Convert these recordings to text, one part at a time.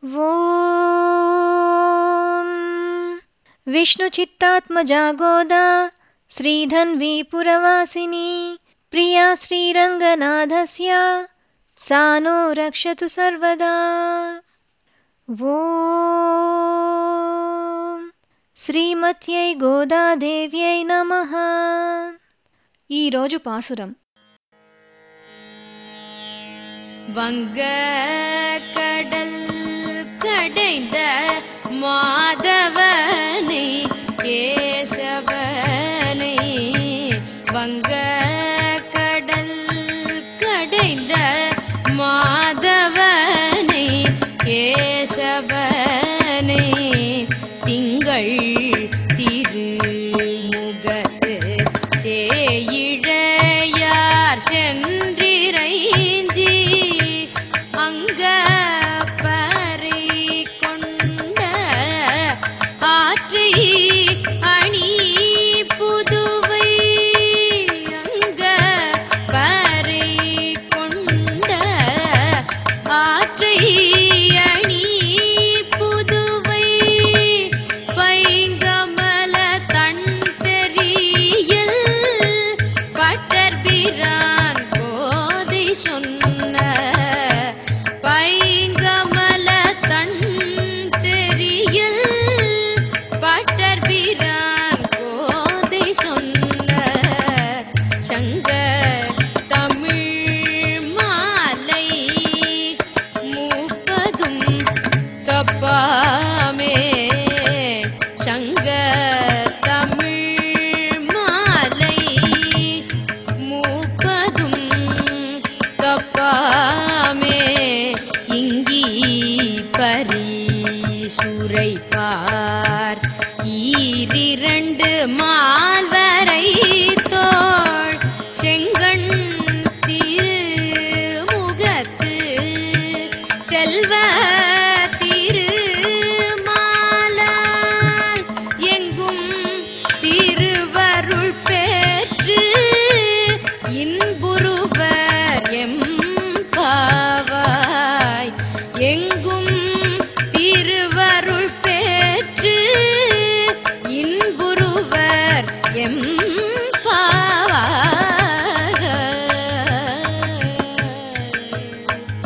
ॐ विष्णुचित्तात्मजा गोदा श्रीधन्वी पुरवासिनी प्रिया श्रीरङ्गनाथस्य सा नो रक्षतु सर्वदा ॐ శ్రీమత్యై గోదాదేవ్యై నమః ఈరోజు పాసురం வங்க கடல் கடைந்த மாதவனை கேசவனை வங்க கடல் கடைந்த மாதவனை கேசவனை திங்கள் திருமுகத்து சேயிழையார் சென்றிரைஞ்சி அங்க பறை கொண்ட ஆற்றை அணி புதுவை அங்க பறை கொண்ட ஆற்றை அணி புதுவை பைங்கமல தன் தெரியல் பட்டர்பிரான் கோதை சொன்ன பைங்கமல தன் தெரியல் பட்டர்பிரான் கோதை சொன்ன சங்க தமிழ் மாலை மூப்பதும் தப்பாமே சங்க தமிழ் மாலை மூப்பதும் தப்பாமே இங்கி பரிசுரைப்பார் ஈரிரண்டு மால்வரை தோள் செங்கண் திருமுகத்து செல்வ திருமாலால் எங்கும் திருவருள் பெற்று இன்புருவர் எம் பாவாய் எங்கும் திருவருள் பெற்று இன்புருவர் எம் பாவாய்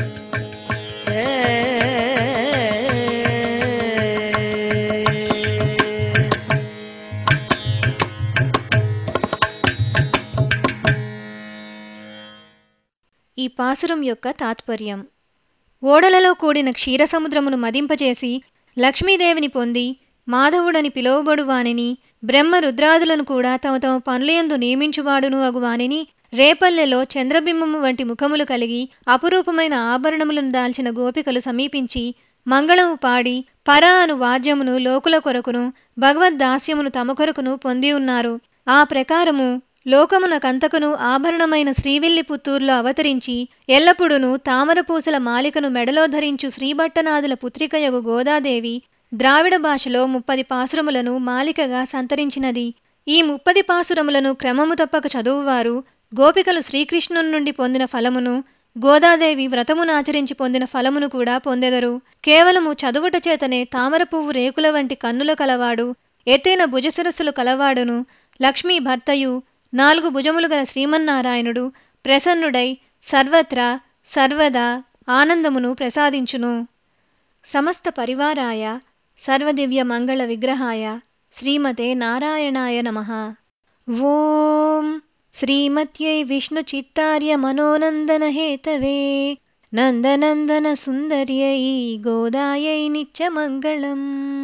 ఈ పాసురం యొక్క తాత్పర్యం ఓడలలో కూడిన క్షీరసముద్రమును మదింపజేసి లక్ష్మీదేవిని పొంది మాధవుడని పిలువబడు వానిని బ్రహ్మ రుద్రాదులను కూడా తమ తమ పనులయందు నియమించువాడును అగు వానిని రేపల్లెలో చంద్రబింబము వంటి ముఖములు కలిగి అపురూపమైన ఆభరణములను దాల్చిన గోపికలు సమీపించి మంగళము పాడి పర అను వాద్యమును లోకుల కొరకును భగవద్దాస్యమును తమ కొరకును పొంది ఉన్నారు ఆ ప్రకారము లోకమునకంతకును ఆభరణమైన శ్రీవిల్లి పుత్తూరులో అవతరించి ఎల్లప్పుడును తామరపూసల మాలికను మెడలో ధరించు శ్రీభట్టనాథుల పుత్రికయగు గోదాదేవి ద్రావిడ భాషలో ముప్పది పాసురములను మాలికగా సంతరించినది ఈ ముప్పది పాసురములను క్రమము తప్పక చదువువారు గోపికలు శ్రీకృష్ణుని నుండి పొందిన ఫలమును గోదాదేవి వ్రతమును ఆచరించి పొందిన ఫలమును కూడా పొందెదరు కేవలము చదువుట చేతనే తామర పువ్వు రేకుల వంటి కన్నుల కలవాడు ఎత్తైన భుజశిరస్సులు కలవాడును లక్ష్మీ భర్తయు నాలుగు భుజములు గల శ్రీమన్నారాయణుడు ప్రసన్నుడై సర్వత్రా సర్వదా ఆనందమును ప్రసాదించును సమస్త పరివారాయ సర్వదివ్య మంగళ విగ్రహాయ శ్రీమతే నారాయణాయ నమః ఓం శ్రీమత్యై విష్ణుచిత్తార్య మనోనందన హేతవే నందనందన సుందర్యై గోదాయై నిత్యమంగళం